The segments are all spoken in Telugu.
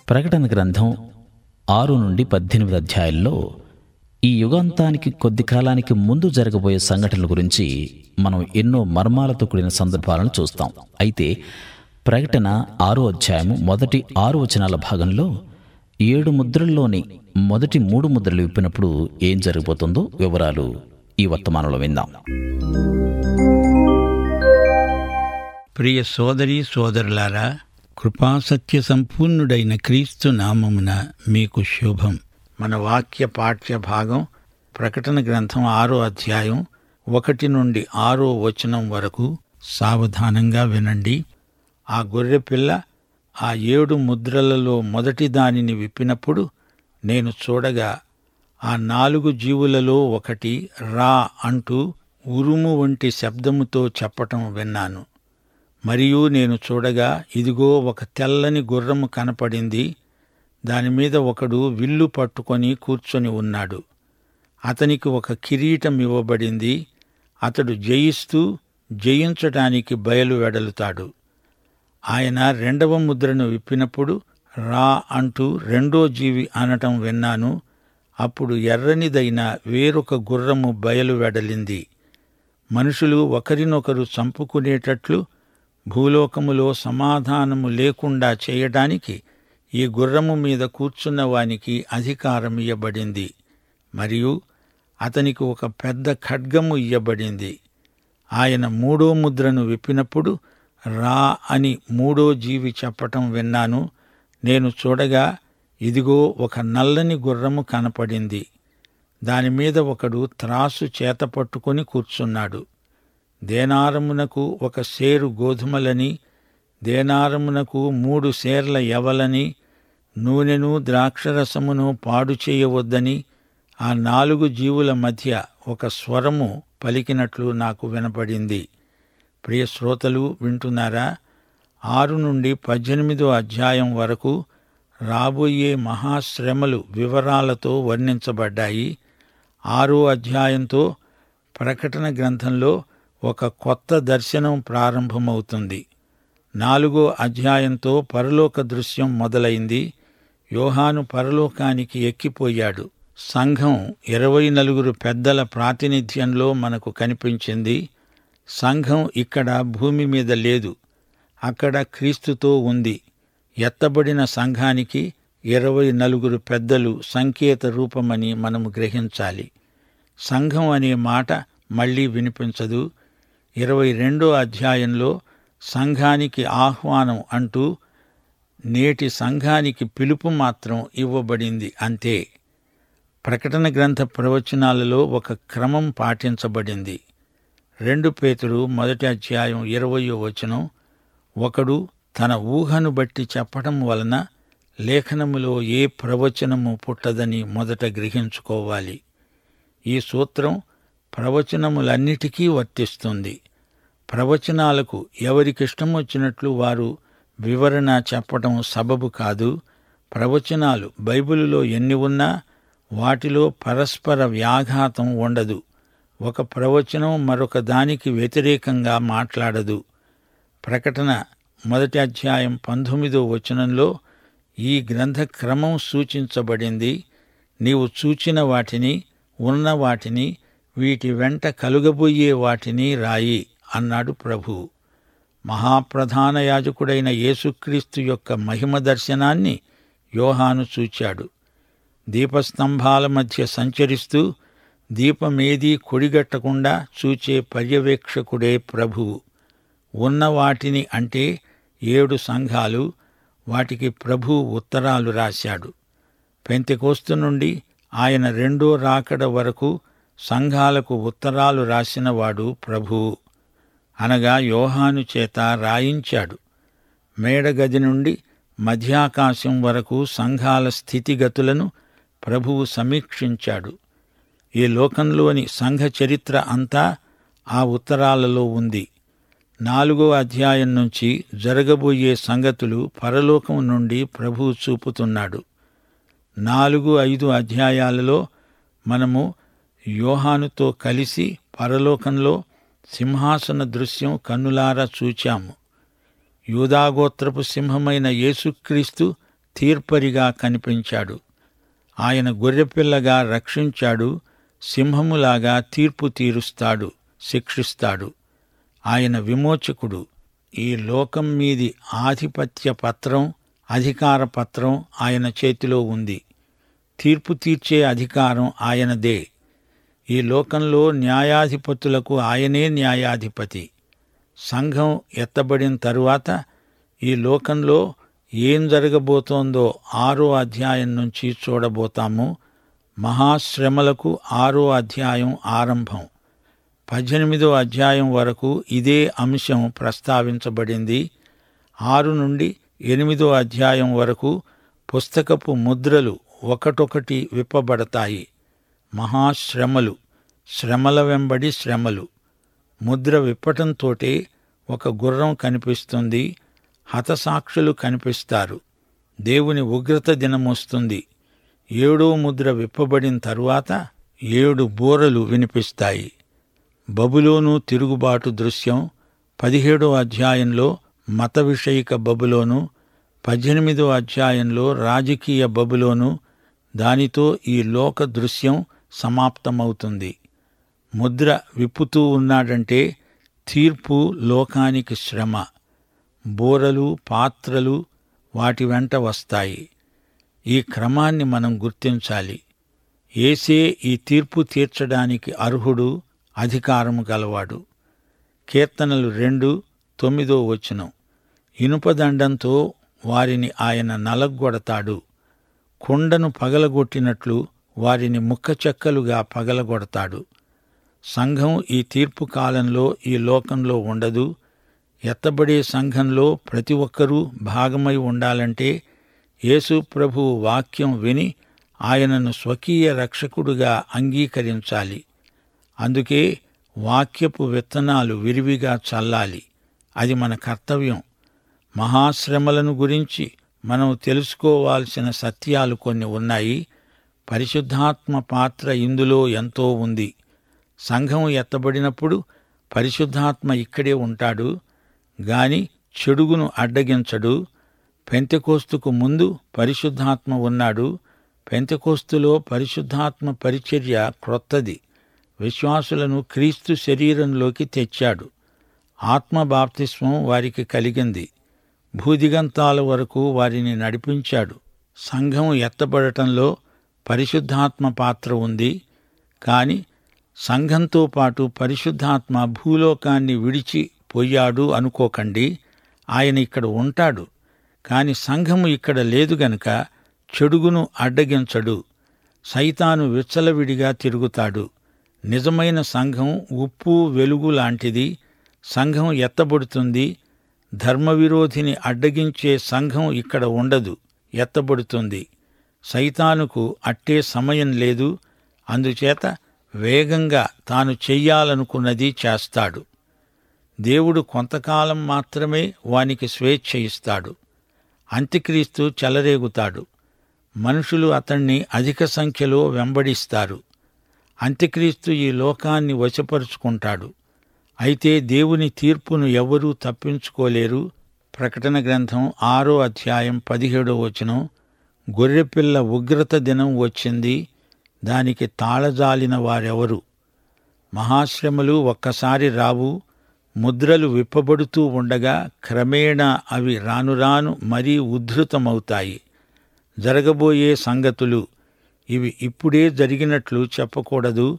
ప్రకటన గ్రంథం ఆరు నుండి పద్దెనిమిది అధ్యాయాల్లో ఈ యుగాంతానికి కొద్ది కాలానికి ముందు జరగబోయే సంఘటనల గురించి మనం ఎన్నో మర్మాలతో కూడిన సందర్భాలను చూస్తాం అయితే ప్రకటన ఆరో అధ్యాయము మొదటి ఆరు వచనాల భాగంలో ఏడు ముద్రల్లోని మొదటి మూడు ముద్రలు విప్పినప్పుడు ఏం జరగబోతుందో వివరాలు ఈ వర్తమానంలో విందాం ప్రియ సోదరి సోదరులారా కృపాసత్య సంపూర్ణుడైన క్రీస్తు నామమున మీకు శుభం మన వాక్య పాఠ్య భాగం ప్రకటన గ్రంథం ఆరో అధ్యాయం ఒకటి నుండి ఆరో వచనం వరకు సావధానంగా వినండి ఆ గొర్రెపిల్ల ఆ ఏడు ముద్రలలో మొదటి దానిని విప్పినప్పుడు నేను చూడగా ఆ నాలుగు జీవులలో ఒకటి రా అంటూ ఉరుము వంటి శబ్దముతో చెప్పటం విన్నాను మరియు నేను చూడగా ఇదిగో ఒక తెల్లని గుర్రము కనపడింది దానిమీద ఒకడు విల్లు పట్టుకొని కూర్చొని ఉన్నాడు అతనికి ఒక కిరీటం ఇవ్వబడింది అతడు జయిస్తూ జయించటానికి బయలు వెడలుతాడు ఆయన రెండవ ముద్రను విప్పినప్పుడు రా అంటూ రెండో జీవి అనటం విన్నాను అప్పుడు ఎర్రనిదైన వేరొక గుర్రము బయలు వెడలింది మనుషులు ఒకరినొకరు చంపుకునేటట్లు భూలోకములో సమాధానము లేకుండా చేయడానికి ఈ గుర్రము మీద కూర్చున్న వానికి అధికారం ఇయ్యబడింది మరియు అతనికి ఒక పెద్ద ఖడ్గము ఇయ్యబడింది ఆయన మూడో ముద్రను విప్పినప్పుడు రా అని మూడో జీవి చెప్పటం విన్నాను నేను చూడగా ఇదిగో ఒక నల్లని గుర్రము కనపడింది దానిమీద ఒకడు త్రాసు చేత పట్టుకొని కూర్చున్నాడు దేనారమునకు ఒక సేరు గోధుమలని దేనారమునకు మూడు సేర్ల యవలని నూనెను ద్రాక్షరసమును పాడు చేయవద్దని ఆ నాలుగు జీవుల మధ్య ఒక స్వరము పలికినట్లు నాకు వినపడింది ప్రియ శ్రోతలు వింటున్నారా ఆరు నుండి పద్దెనిమిదో అధ్యాయం వరకు రాబోయే మహాశ్రమలు వివరాలతో వర్ణించబడ్డాయి ఆరో అధ్యాయంతో ప్రకటన గ్రంథంలో ఒక కొత్త దర్శనం ప్రారంభమవుతుంది నాలుగో అధ్యాయంతో పరలోక దృశ్యం మొదలైంది యోహాను పరలోకానికి ఎక్కిపోయాడు సంఘం ఇరవై నలుగురు పెద్దల ప్రాతినిధ్యంలో మనకు కనిపించింది సంఘం ఇక్కడ భూమి మీద లేదు అక్కడ క్రీస్తుతో ఉంది ఎత్తబడిన సంఘానికి ఇరవై నలుగురు పెద్దలు సంకేత రూపమని మనము గ్రహించాలి సంఘం అనే మాట మళ్ళీ వినిపించదు ఇరవై రెండో అధ్యాయంలో సంఘానికి ఆహ్వానం అంటూ నేటి సంఘానికి పిలుపు మాత్రం ఇవ్వబడింది అంతే ప్రకటన గ్రంథ ప్రవచనాలలో ఒక క్రమం పాటించబడింది రెండు పేతుడు మొదటి అధ్యాయం ఇరవయో వచనం ఒకడు తన ఊహను బట్టి చెప్పటం వలన లేఖనములో ఏ ప్రవచనము పుట్టదని మొదట గ్రహించుకోవాలి ఈ సూత్రం ప్రవచనములన్నిటికీ వర్తిస్తుంది ప్రవచనాలకు ఎవరికిష్టం వచ్చినట్లు వారు వివరణ చెప్పటం సబబు కాదు ప్రవచనాలు బైబిలులో ఎన్ని ఉన్నా వాటిలో పరస్పర వ్యాఘాతం ఉండదు ఒక ప్రవచనం మరొక దానికి వ్యతిరేకంగా మాట్లాడదు ప్రకటన మొదటి అధ్యాయం పంతొమ్మిదో వచనంలో ఈ గ్రంథ క్రమం సూచించబడింది నీవు చూచిన వాటిని ఉన్న వాటిని వీటి వెంట కలుగబోయే వాటిని రాయి అన్నాడు ప్రభు మహాప్రధాన యాజకుడైన యేసుక్రీస్తు యొక్క మహిమ దర్శనాన్ని యోహాను చూచాడు దీపస్తంభాల మధ్య సంచరిస్తూ దీపమేదీ కొడిగట్టకుండా చూచే పర్యవేక్షకుడే ప్రభువు ఉన్న వాటిని అంటే ఏడు సంఘాలు వాటికి ప్రభు ఉత్తరాలు రాశాడు పెంతెకోస్తు నుండి ఆయన రెండో రాకడ వరకు సంఘాలకు ఉత్తరాలు రాసినవాడు ప్రభువు అనగా యోహాను చేత రాయించాడు మేడగది నుండి మధ్యాకాశం వరకు సంఘాల స్థితిగతులను ప్రభువు సమీక్షించాడు ఈ లోకంలోని సంఘ చరిత్ర అంతా ఆ ఉత్తరాలలో ఉంది నాలుగో అధ్యాయం నుంచి జరగబోయే సంగతులు పరలోకం నుండి ప్రభువు చూపుతున్నాడు నాలుగు ఐదు అధ్యాయాలలో మనము యోహానుతో కలిసి పరలోకంలో సింహాసన దృశ్యం కన్నులారా చూచాము యూదాగోత్రపు సింహమైన యేసుక్రీస్తు తీర్పరిగా కనిపించాడు ఆయన గొర్రెపిల్లగా రక్షించాడు సింహములాగా తీర్పు తీరుస్తాడు శిక్షిస్తాడు ఆయన విమోచకుడు ఈ లోకం మీది ఆధిపత్య పత్రం అధికార పత్రం ఆయన చేతిలో ఉంది తీర్పు తీర్చే అధికారం ఆయనదే ఈ లోకంలో న్యాయాధిపతులకు ఆయనే న్యాయాధిపతి సంఘం ఎత్తబడిన తరువాత ఈ లోకంలో ఏం జరగబోతోందో ఆరో అధ్యాయం నుంచి చూడబోతాము మహాశ్రమలకు ఆరో అధ్యాయం ఆరంభం పద్దెనిమిదో అధ్యాయం వరకు ఇదే అంశం ప్రస్తావించబడింది ఆరు నుండి ఎనిమిదో అధ్యాయం వరకు పుస్తకపు ముద్రలు ఒకటొకటి విప్పబడతాయి మహాశ్రమలు శ్రమల వెంబడి శ్రమలు ముద్ర విప్పటంతోటే ఒక గుర్రం కనిపిస్తుంది హతసాక్షులు కనిపిస్తారు దేవుని ఉగ్రత దినమొస్తుంది ఏడో ముద్ర విప్పబడిన తరువాత ఏడు బోరలు వినిపిస్తాయి బబులోను తిరుగుబాటు దృశ్యం పదిహేడో అధ్యాయంలో మత విషయిక బబులోను పద్దెనిమిదో అధ్యాయంలో రాజకీయ బబులోను దానితో ఈ లోక దృశ్యం సమాప్తమవుతుంది ముద్ర విప్పుతూ ఉన్నాడంటే తీర్పు లోకానికి శ్రమ బోరలు పాత్రలు వాటి వెంట వస్తాయి ఈ క్రమాన్ని మనం గుర్తించాలి ఏసే ఈ తీర్పు తీర్చడానికి అర్హుడు అధికారము గలవాడు కీర్తనలు రెండు తొమ్మిదో వచనం ఇనుపదండంతో వారిని ఆయన నలగొడతాడు కొండను పగలగొట్టినట్లు వారిని ముక్కచెక్కలుగా పగలగొడతాడు సంఘం ఈ తీర్పు కాలంలో ఈ లోకంలో ఉండదు ఎత్తబడే సంఘంలో ప్రతి ఒక్కరూ భాగమై ఉండాలంటే యేసు ప్రభువు వాక్యం విని ఆయనను స్వకీయ రక్షకుడుగా అంగీకరించాలి అందుకే వాక్యపు విత్తనాలు విరివిగా చల్లాలి అది మన కర్తవ్యం మహాశ్రమలను గురించి మనం తెలుసుకోవాల్సిన సత్యాలు కొన్ని ఉన్నాయి పరిశుద్ధాత్మ పాత్ర ఇందులో ఎంతో ఉంది సంఘం ఎత్తబడినప్పుడు పరిశుద్ధాత్మ ఇక్కడే ఉంటాడు గాని చెడుగును అడ్డగించడు పెంతెకోస్తుకు ముందు పరిశుద్ధాత్మ ఉన్నాడు పెంతెకోస్తులో పరిశుద్ధాత్మ పరిచర్య క్రొత్తది విశ్వాసులను క్రీస్తు శరీరంలోకి తెచ్చాడు ఆత్మ బాప్తిస్మం వారికి కలిగింది భూదిగంతాల వరకు వారిని నడిపించాడు సంఘం ఎత్తబడటంలో పరిశుద్ధాత్మ పాత్ర ఉంది కాని సంఘంతో పాటు పరిశుద్ధాత్మ భూలోకాన్ని విడిచి పోయాడు అనుకోకండి ఆయన ఇక్కడ ఉంటాడు కాని సంఘము ఇక్కడ లేదు గనుక చెడుగును అడ్డగించడు సైతాను విచ్చలవిడిగా తిరుగుతాడు నిజమైన సంఘం ఉప్పు వెలుగు లాంటిది సంఘం ఎత్తబడుతుంది ధర్మవిరోధిని అడ్డగించే సంఘం ఇక్కడ ఉండదు ఎత్తబడుతుంది సైతానుకు అట్టే సమయం లేదు అందుచేత వేగంగా తాను చెయ్యాలనుకున్నది చేస్తాడు దేవుడు కొంతకాలం మాత్రమే వానికి స్వేచ్ఛ ఇస్తాడు అంత్యక్రీస్తు చెలరేగుతాడు మనుషులు అతణ్ణి అధిక సంఖ్యలో వెంబడిస్తారు అంత్యక్రీస్తు ఈ లోకాన్ని వశపరుచుకుంటాడు అయితే దేవుని తీర్పును ఎవ్వరూ తప్పించుకోలేరు ప్రకటన గ్రంథం ఆరో అధ్యాయం పదిహేడో వచనం గొర్రెపిల్ల ఉగ్రత దినం వచ్చింది దానికి తాళజాలిన వారెవరు మహాశ్రమలు ఒక్కసారి రావు ముద్రలు విప్పబడుతూ ఉండగా క్రమేణా అవి రానురాను మరీ ఉద్ధృతమవుతాయి జరగబోయే సంగతులు ఇవి ఇప్పుడే జరిగినట్లు చెప్పకూడదు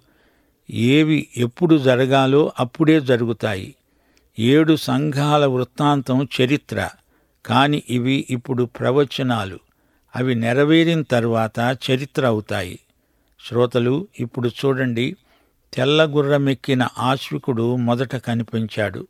ఏవి ఎప్పుడు జరగాలో అప్పుడే జరుగుతాయి ఏడు సంఘాల వృత్తాంతం చరిత్ర కాని ఇవి ఇప్పుడు ప్రవచనాలు అవి నెరవేరిన తర్వాత చరిత్ర అవుతాయి శ్రోతలు ఇప్పుడు చూడండి తెల్ల గుర్రమెక్కిన ఆశ్వికుడు మొదట కనిపించాడు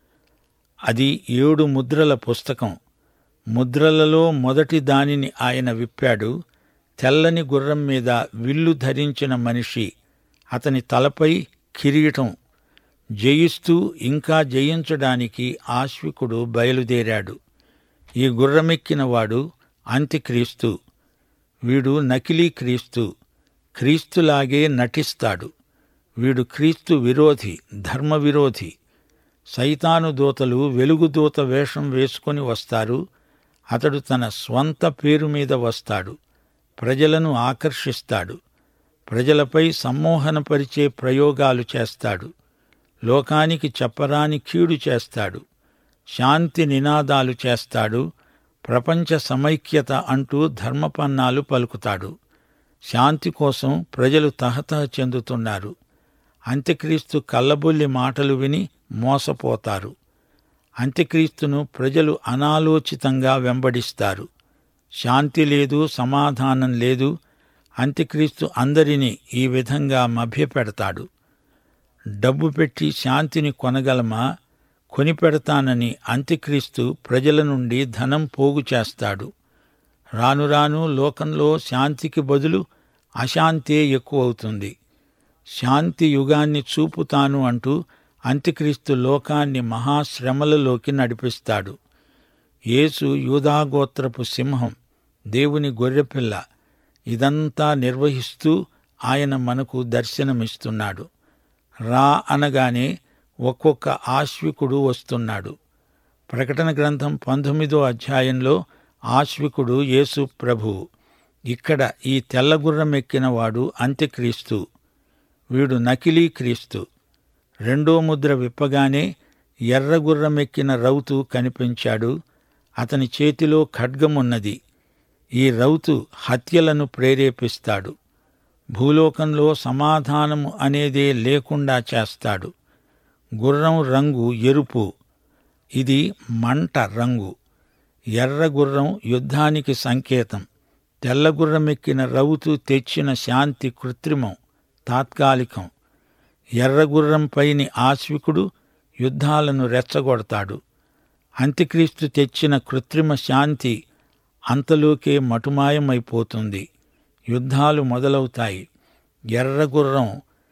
అది ఏడు ముద్రల పుస్తకం ముద్రలలో మొదటి దానిని ఆయన విప్పాడు తెల్లని గుర్రం మీద విల్లు ధరించిన మనిషి అతని తలపై కిరీటం జయిస్తూ ఇంకా జయించడానికి ఆశ్వికుడు బయలుదేరాడు ఈ గుర్రమెక్కిన వాడు అంత్యక్రీస్తు వీడు నకిలీ క్రీస్తు క్రీస్తులాగే నటిస్తాడు వీడు క్రీస్తు విరోధి ధర్మ విరోధి సైతాను దూతలు వెలుగుదూత వేషం వేసుకొని వస్తారు అతడు తన స్వంత పేరు మీద వస్తాడు ప్రజలను ఆకర్షిస్తాడు ప్రజలపై సమ్మోహనపరిచే ప్రయోగాలు చేస్తాడు లోకానికి చెప్పరాని కీడు చేస్తాడు శాంతి నినాదాలు చేస్తాడు ప్రపంచ సమైక్యత అంటూ ధర్మపన్నాలు పలుకుతాడు శాంతి కోసం ప్రజలు తహతహ చెందుతున్నారు అంత్యక్రీస్తు కల్లబొల్లి మాటలు విని మోసపోతారు అంత్యక్రీస్తును ప్రజలు అనాలోచితంగా వెంబడిస్తారు శాంతి లేదు సమాధానం లేదు అంత్యక్రీస్తు అందరినీ ఈ విధంగా మభ్యపెడతాడు డబ్బు పెట్టి శాంతిని కొనగలమా కొనిపెడతానని అంత్యక్రీస్తు ప్రజల నుండి ధనం పోగు చేస్తాడు రాను రాను లోకంలో శాంతికి బదులు అశాంతే ఎక్కువవుతుంది శాంతి యుగాన్ని చూపుతాను అంటూ అంత్యక్రీస్తు లోకాన్ని మహాశ్రమలలోకి నడిపిస్తాడు యేసు యూదాగోత్రపు సింహం దేవుని గొర్రెపిల్ల ఇదంతా నిర్వహిస్తూ ఆయన మనకు దర్శనమిస్తున్నాడు రా అనగానే ఒక్కొక్క ఆశ్వికుడు వస్తున్నాడు ప్రకటన గ్రంథం పంతొమ్మిదో అధ్యాయంలో ఆశ్వికుడు యేసు ప్రభువు ఇక్కడ ఈ తెల్లగుర్రం ఎక్కినవాడు అంత్యక్రీస్తు వీడు నకిలీ క్రీస్తు రెండో ముద్ర విప్పగానే ఎర్రగుర్రమెక్కిన రౌతు కనిపించాడు అతని చేతిలో ఖడ్గమున్నది ఈ రౌతు హత్యలను ప్రేరేపిస్తాడు భూలోకంలో సమాధానము అనేదే లేకుండా చేస్తాడు గుర్రం రంగు ఎరుపు ఇది మంట రంగు ఎర్ర గుర్రం యుద్ధానికి సంకేతం తెల్లగుర్రమెక్కిన రౌతు తెచ్చిన శాంతి కృత్రిమం తాత్కాలికం ఎర్రగుర్రంపైని ఆశ్వికుడు యుద్ధాలను రెచ్చగొడతాడు అంత్యక్రీస్తు తెచ్చిన కృత్రిమ శాంతి అంతలోకే మటుమాయమైపోతుంది యుద్ధాలు మొదలవుతాయి ఎర్రగుర్రం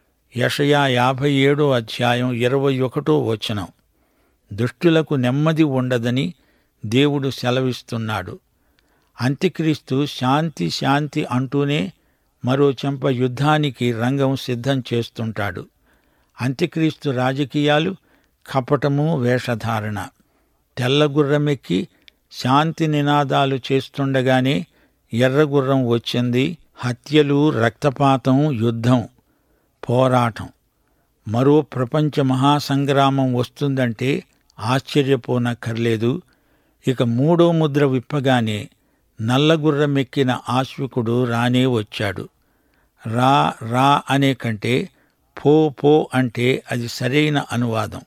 యషయా యాభై ఏడో అధ్యాయం ఇరవై ఒకటో వచనం దుష్టులకు నెమ్మది ఉండదని దేవుడు సెలవిస్తున్నాడు అంత్యక్రీస్తు శాంతి శాంతి అంటూనే మరో చెంప యుద్ధానికి రంగం సిద్ధం చేస్తుంటాడు అంత్యక్రీస్తు రాజకీయాలు కపటము వేషధారణ తెల్లగుర్రమెక్కి శాంతి నినాదాలు చేస్తుండగానే ఎర్రగుర్రం వచ్చింది హత్యలు రక్తపాతం యుద్ధం పోరాటం మరో ప్రపంచ మహాసంగ్రామం వస్తుందంటే ఆశ్చర్యపోనక్కర్లేదు ఇక మూడో ముద్ర విప్పగానే నల్లగుర్రమెక్కిన ఆశ్వికుడు రానే వచ్చాడు రా రా అనే కంటే పో పో అంటే అది సరైన అనువాదం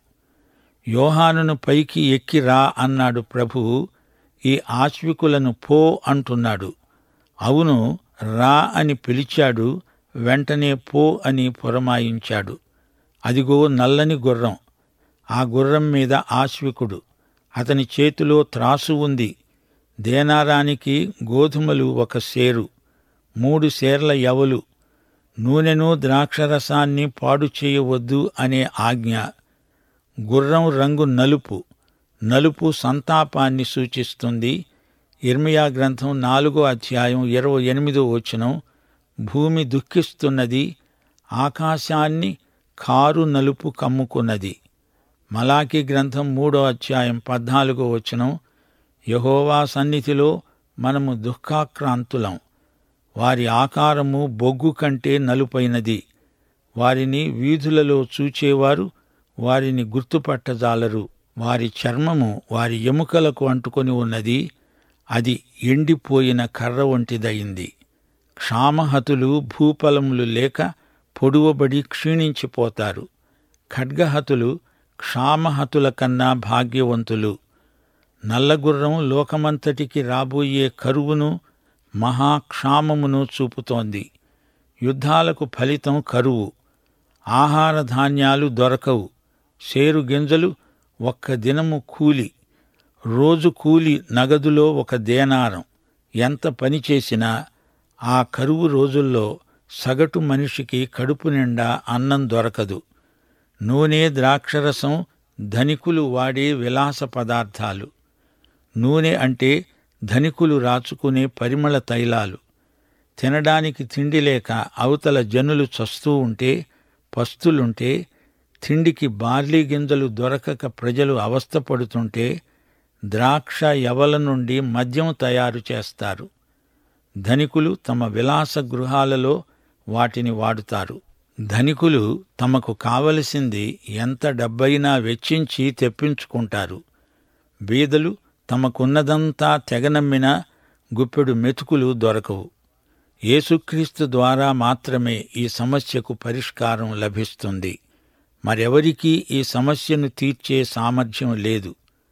యోహానును పైకి ఎక్కి రా అన్నాడు ప్రభువు ఈ ఆశ్వికులను పో అంటున్నాడు అవును రా అని పిలిచాడు వెంటనే పో అని పురమాయించాడు అదిగో నల్లని గుర్రం ఆ గుర్రం మీద ఆశ్వికుడు అతని చేతిలో త్రాసు ఉంది దేనారానికి గోధుమలు ఒక సేరు మూడు సేర్ల యవలు నూనెను ద్రాక్షరసాన్ని పాడు చేయవద్దు అనే ఆజ్ఞ గుర్రం రంగు నలుపు నలుపు సంతాపాన్ని సూచిస్తుంది ఇర్మియా గ్రంథం నాలుగో అధ్యాయం ఇరవై ఎనిమిదో వచనం భూమి దుఃఖిస్తున్నది ఆకాశాన్ని కారు నలుపు కమ్ముకున్నది మలాకి గ్రంథం మూడో అధ్యాయం పద్నాలుగో వచనం యహోవా సన్నిధిలో మనము దుఃఖాక్రాంతులం వారి ఆకారము బొగ్గు కంటే నలుపైనది వారిని వీధులలో చూచేవారు వారిని గుర్తుపట్టజాలరు వారి చర్మము వారి ఎముకలకు అంటుకొని ఉన్నది అది ఎండిపోయిన కర్ర వంటిదయింది క్షామహతులు భూఫలములు లేక పొడువబడి క్షీణించిపోతారు ఖడ్గహతులు క్షామహతుల కన్నా భాగ్యవంతులు నల్లగుర్రం లోకమంతటికి రాబోయే కరువును మహాక్షామమును చూపుతోంది యుద్ధాలకు ఫలితం కరువు ఆహార ధాన్యాలు దొరకవు సేరు గింజలు ఒక్క దినము కూలి రోజు కూలి నగదులో ఒక దేనారం ఎంత పని చేసినా ఆ కరువు రోజుల్లో సగటు మనిషికి కడుపు నిండా అన్నం దొరకదు నూనె ద్రాక్షరసం ధనికులు వాడే విలాస పదార్థాలు నూనె అంటే ధనికులు రాచుకునే పరిమళ తైలాలు తినడానికి తిండి లేక అవతల జనులు చస్తూ ఉంటే పస్తులుంటే తిండికి బార్లీ గింజలు దొరకక ప్రజలు అవస్థపడుతుంటే ద్రాక్ష యవల నుండి మద్యం తయారు చేస్తారు ధనికులు తమ విలాస గృహాలలో వాటిని వాడుతారు ధనికులు తమకు కావలసింది ఎంత డబ్బైనా వెచ్చించి తెప్పించుకుంటారు బీదలు తమకున్నదంతా తెగనమ్మినా గుప్పెడు మెతుకులు దొరకవు యేసుక్రీస్తు ద్వారా మాత్రమే ఈ సమస్యకు పరిష్కారం లభిస్తుంది మరెవరికీ ఈ సమస్యను తీర్చే సామర్థ్యం లేదు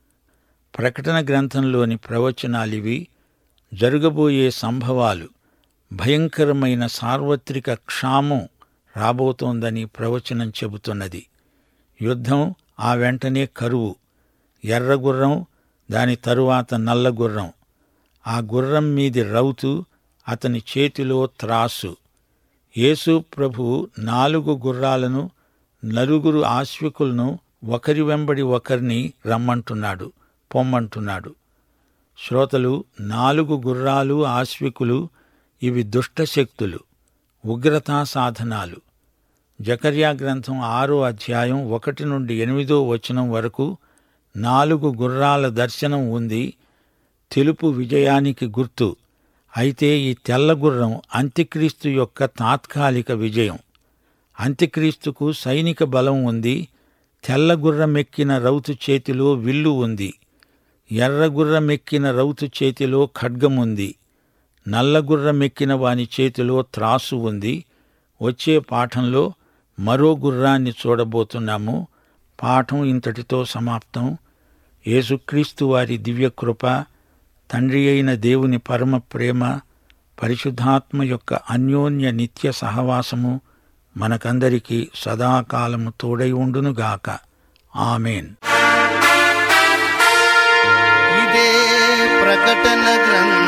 ప్రకటన గ్రంథంలోని ప్రవచనాలివి జరగబోయే సంభవాలు భయంకరమైన సార్వత్రిక క్షామం రాబోతోందని ప్రవచనం చెబుతున్నది యుద్ధం ఆ వెంటనే కరువు ఎర్రగుర్రం దాని తరువాత నల్లగుర్రం ఆ గుర్రం మీది రౌతు అతని చేతిలో త్రాసు యేసు ప్రభువు నాలుగు గుర్రాలను నలుగురు ఆశ్వికులను ఒకరి వెంబడి ఒకరిని రమ్మంటున్నాడు పొమ్మంటున్నాడు శ్రోతలు నాలుగు గుర్రాలు ఆశ్వికులు ఇవి దుష్టశక్తులు ఉగ్రతా సాధనాలు జకర్యా గ్రంథం ఆరో అధ్యాయం ఒకటి నుండి ఎనిమిదో వచనం వరకు నాలుగు గుర్రాల దర్శనం ఉంది తెలుపు విజయానికి గుర్తు అయితే ఈ తెల్ల గుర్రం అంత్యక్రీస్తు యొక్క తాత్కాలిక విజయం అంత్యక్రీస్తుకు సైనిక బలం ఉంది తెల్ల గుర్రమెక్కిన రౌతు చేతిలో విల్లు ఉంది ఎర్ర గుర్రమెక్కిన రౌతు చేతిలో ఖడ్గముంది నల్ల గుర్రమెక్కిన వాని చేతిలో త్రాసు ఉంది వచ్చే పాఠంలో మరో గుర్రాన్ని చూడబోతున్నాము పాఠం ఇంతటితో సమాప్తం యేసుక్రీస్తు వారి దివ్యకృప తండ్రి అయిన దేవుని పరమ ప్రేమ పరిశుద్ధాత్మ యొక్క అన్యోన్య నిత్య సహవాసము మనకందరికీ సదాకాలము తోడై ఉండునుగాక ఆమెన్ ఇదే ప్రకటన గ్రంథ